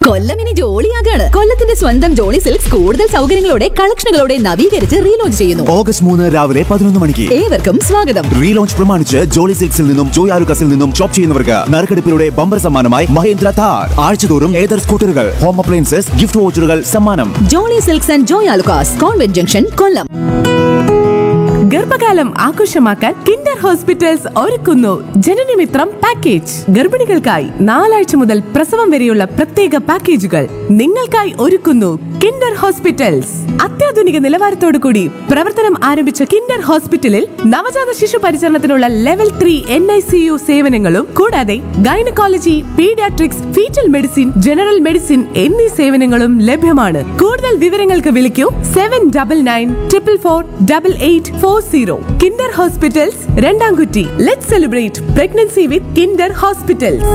കൊല്ലം ഇനി ജോളിയാകാണ് കൊല്ലത്തിന്റെ സ്വന്തം ജോളി സിൽക്സ് കൂടുതൽ സൗകര്യങ്ങളോടെ കളക്ഷനുകളോടെ നവീകരിച്ച് റീലോഞ്ച് ചെയ്യുന്നു ഓഗസ്റ്റ് മൂന്ന് രാവിലെ പതിനൊന്ന് മണിക്ക് ഏവർക്കും സ്വാഗതം റീലോഞ്ച് പ്രമാണിച്ച് ജോളി സിൽക്സിൽ നിന്നും ജോയ് ആലുക്കസിൽ നിന്നും ഷോപ്പ് ചെയ്യുന്നവർക്ക് നറുക്കെടുപ്പിലൂടെ ബമ്പർ സമ്മാനമായി മഹേന്ദ്ര താർ ആഴ്ചതോറും ഏതർ സ്കൂട്ടറുകൾ ഹോം അപ്ലയൻസസ് ഗിഫ്റ്റ് വോച്ചറുകൾ സമ്മാനം Jolly Silks and Joy Alukkas convent junction Kollam ഗർഭകാലം ആഘോഷമാക്കാൻ കിൻഡർ ഹോസ്പിറ്റൽസ് ഒരുക്കുന്നു ജനനമിത്രം പാക്കേജ് ഗർഭിണികൾക്കായി നാലാഴ്ച മുതൽ പ്രസവം വരെയുള്ള പ്രത്യേക പാക്കേജുകൾ നിങ്ങൾക്കായി ഒരുക്കുന്നു കിൻഡർ ഹോസ്പിറ്റൽസ് അത്യാധുനിക നിലവാരത്തോടു കൂടി പ്രവർത്തനം ആരംഭിച്ച കിൻഡർ ഹോസ്പിറ്റലിൽ നവജാത ശിശു പരിചരണത്തിനുള്ള level three N I C U സേവനങ്ങളും കൂടാതെ gynaecology paediatrics foetal medicine general medicine എന്നീ സേവനങ്ങളും ലഭ്യമാണ് കൂടുതൽ വിവരങ്ങൾക്ക് വിളിക്കൂ seven double nine triple four double eight four zero Kinder hospitals Randamkutty let celebrate pregnancy with Kinder hospitals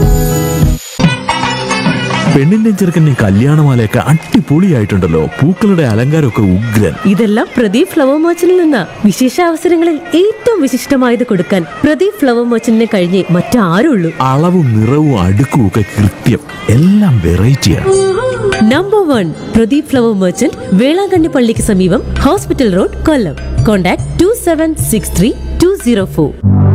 പെണ്ണിന്റെ ചെറുക്കൻ്റെ കല്യാണമാലയൊക്കെ അടിപൊളിയായിട്ടുണ്ടല്ലോ പൂക്കളുടെ അലങ്കാരമൊക്കെ ഉഗ്രൻ ഇതെല്ലാം പ്രദീപ് ഫ്ലവർ മർച്ചന്റിൽ നിന്ന വിശേഷ അവസരങ്ങളിൽ ഏറ്റവും വിശിഷ്ടമായത് കൊടുക്കാൻ പ്രദീപ് ഫ്ലവർ മർച്ചന്റിനെ കഴിഞ്ഞേ മറ്റാരുള്ളൂ അളവും നിറവും അടുക്കും ഒക്കെ കൃത്യം എല്ലാം വെറൈറ്റിയാണ് number one Pradeep flower merchant Velankanni പള്ളിക്ക് സമീപം hospital road Kollam contact two seven six three two zero four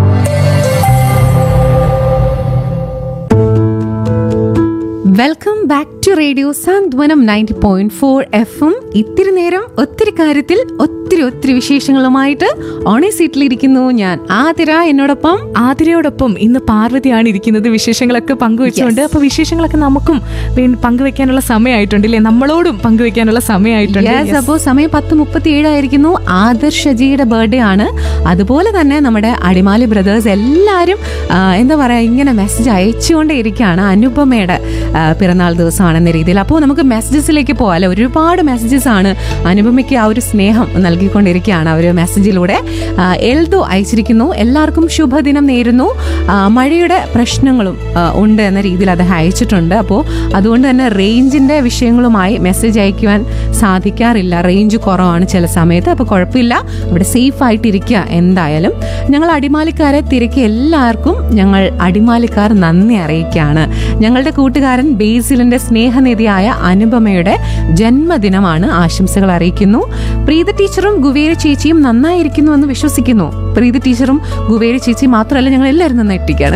welcome back to radio Santhwanam ninety point four എഫും ഇത്തിരി നേരം ഒത്തിരി കാര്യത്തിൽ ഒത്തിരി ഒത്തിരി വിശേഷങ്ങളുമായിട്ട് ഓണേ സീറ്റിലിരിക്കുന്നു ഞാൻ ആതിര എന്നോടൊപ്പം ആതിരയോടൊപ്പം ഇന്ന് പാർവതിയാണ് ഇരിക്കുന്നത് വിശേഷങ്ങളൊക്കെ പങ്കുവെച്ചുകൊണ്ട് അപ്പൊ വിശേഷങ്ങളൊക്കെ നമുക്കും വീണ്ടും പങ്കുവെക്കാനുള്ള സമയമായിട്ടുണ്ടല്ലേ നമ്മളോടും പങ്കുവെക്കാനുള്ള സമയമായിട്ടുണ്ട് യെസ് Yes. അപ്പോൾ സമയം പത്ത് മുപ്പത്തി ഏഴായിരിക്കുന്നു ആദർശ് അജിയുടെ ബർത്ത്ഡേ ആണ് അതുപോലെ തന്നെ നമ്മുടെ അടിമാലി ബ്രദേഴ്സ് എല്ലാവരും ആ, എന്താ പറയുക ഇങ്ങനെ മെസ്സേജ് അയച്ചുകൊണ്ടേ ഇരിക്കുകയാണ് അനുപമയുടെ ആ, പിറന്നാൾ ദിവസമാണെന്ന രീതിയിൽ അപ്പോൾ നമുക്ക് മെസ്സേജസിലേക്ക് പോകാം ഒരുപാട് മെസ്സേജസ് ആണ് അനുപമയ്ക്ക് ആ ഒരു സ്നേഹം നൽകിക്കൊണ്ടിരിക്കുകയാണ് ആ ഒരു മെസ്സേജിലൂടെ ആ, എൽദോ അയച്ചിരിക്കുന്നു എല്ലാവർക്കും ശുഭദിനം നേരുന്നു ആ, മഴയുടെ പ്രശ്നങ്ങളും ആ, ഉണ്ട് എന്ന രീതിയിൽ അദ്ദേഹം അയച്ചിട്ടുണ്ട് അപ്പോൾ അതുകൊണ്ട് തന്നെ റേഞ്ചിന്റെ വിഷയങ്ങളുമായി മെസ്സേജ് അയക്കുവാൻ സാധിക്കാറില്ല റേഞ്ച് കുറവാണ് ചില സമയത്ത് അപ്പോൾ കുഴപ്പമില്ല അവിടെ സേഫ് ആയിട്ടിരിക്കുക എന്തായാലും ഞങ്ങൾ അടിമാലിക്കാരെ തിരക്കി എല്ലാവർക്കും ഞങ്ങൾ അടിമാലിക്കാർ നന്ദി അറിയിക്കുകയാണ് ഞങ്ങളുടെ കൂട്ടുകാരൻ ബേസിലിന്റെ സ്നേഹനിധിയായ അനുപമയുടെ ജന്മദിനമാണ് ആശംസകൾ അറിയിക്കുന്നു പ്രീത ടീച്ചറും ഗുവേര ചേച്ചിയും നന്നായിരിക്കുന്നു എന്ന് വിശ്വസിക്കുന്നു പ്രീത ടീച്ചറും ഗുവേര ചേച്ചിയും മാത്രമല്ല ഞങ്ങൾ എല്ലാവരും നന്നായിട്ടിരിക്കുകയാണ്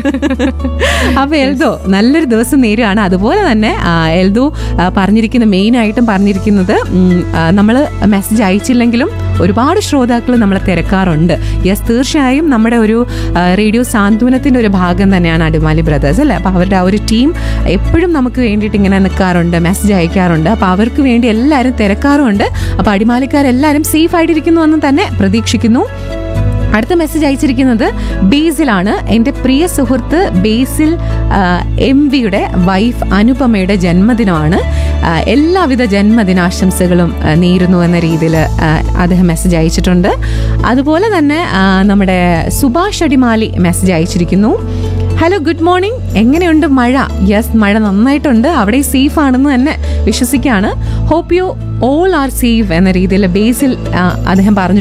അപ്പൊ എൽദോ നല്ലൊരു ദിവസം നേരുകയാണ് അതുപോലെ തന്നെ ആ, എൽദോ ആ, പറഞ്ഞിരിക്കുന്ന മെയിൻ ആയിട്ടും പറഞ്ഞിരിക്കുന്നത് നമ്മൾ മെസ്സേജ് അയച്ചില്ലെങ്കിലും ഒരുപാട് ശ്രോതാക്കൾ നമ്മളെ തിരക്കാറുണ്ട് യെസ് തീർച്ചയായും നമ്മുടെ ഒരു ആ, റേഡിയോ സാന്ത്വനത്തിന്റെ ഒരു ഭാഗം തന്നെയാണ് അടിമാലി ബ്രദേഴ്സ് അല്ലേ അപ്പൊ അവരുടെ ആ ഒരു ടീം എപ്പോഴും നമുക്ക് വേണ്ടിയിട്ട് ഇങ്ങനെ നിൽക്കാറുണ്ട് മെസ്സേജ് അയക്കാറുണ്ട് അപ്പൊ അവർക്ക് വേണ്ടി എല്ലാവരും തിരക്കാറുമുണ്ട് അപ്പൊ അടിമാലിക്കാരെല്ലാവരും സേഫ് ആയിട്ടിരിക്കുന്നു എന്ന് തന്നെ പ്രതീക്ഷിക്കുന്നു അടുത്ത മെസ്സേജ് അയച്ചിരിക്കുന്നത് ബേസിലാണ് എൻ്റെ പ്രിയ സുഹൃത്ത് ബേസിൽ എം വിയുടെ വൈഫ് അനുപമയുടെ ജന്മദിനമാണ് ആ, എല്ലാവിധ ജന്മദിനാശംസകളും ആ, നേരുന്നു എന്ന രീതിയിൽ അദ്ദേഹം മെസ്സേജ് അയച്ചിട്ടുണ്ട് അതുപോലെ തന്നെ ആ, നമ്മുടെ സുഭാഷ് അടിമാലി മെസ്സേജ് അയച്ചിരിക്കുന്നു ഹലോ ഗുഡ് മോർണിംഗ് എങ്ങനെയുണ്ട് മഴ യെസ് മഴ നന്നായിട്ടുണ്ട് അവിടെ സേഫ് ആണെന്ന് തന്നെ വിശ്വസിക്കുകയാണ് hope you all are safe എന്ന രീതിയിൽ ബേസിൽ ആ, അദ്ദേഹം പറഞ്ഞിട്ടുണ്ട്